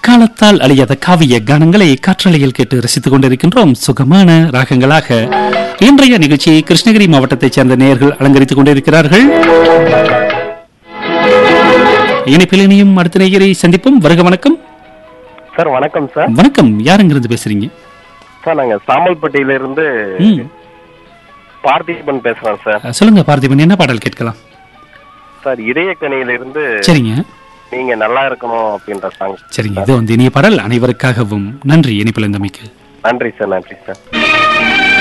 காலத்தால் அழியாத காவிய கானங்களை காற்றலையில் கேட்டு ரசித்துக் கொண்டிருக்கின்றோம் சுகமான ராகங்களாக இன்றைய நிகழ்ச்சியை கிருஷ்ணகிரி மாவட்டத்தைச் சேர்ந்த நேயர்கள் அலங்கரித்துக் கொண்டிருக்கிறார்கள் இணைப்பில் இனியும் அடுத்த நேயரை சந்திப்போம் வருக வணக்கம் சார் வணக்கம் சார் வணக்கம் யாருங்கிருந்து பேசுறீங்க சார் நாங்க சாமல்பட்டியில இருந்து ம் பார்த்திபன் பேசுறோம் சார் அஹ், சொல்லுங்க பார்த்திபன் என்ன பாடல் கேட்கலாம் சார் இதயக்கணியில இருந்து சரிங்க நீங்க நல்லா இருக்கணும் அப்படின்ற சாங் சரிங்க இது வந்து இனிய பாடல் அனைவருக்காகவும் நன்றி இணைப்பில் இருந்தமைக்கு நன்றி சார் நன்றி சார்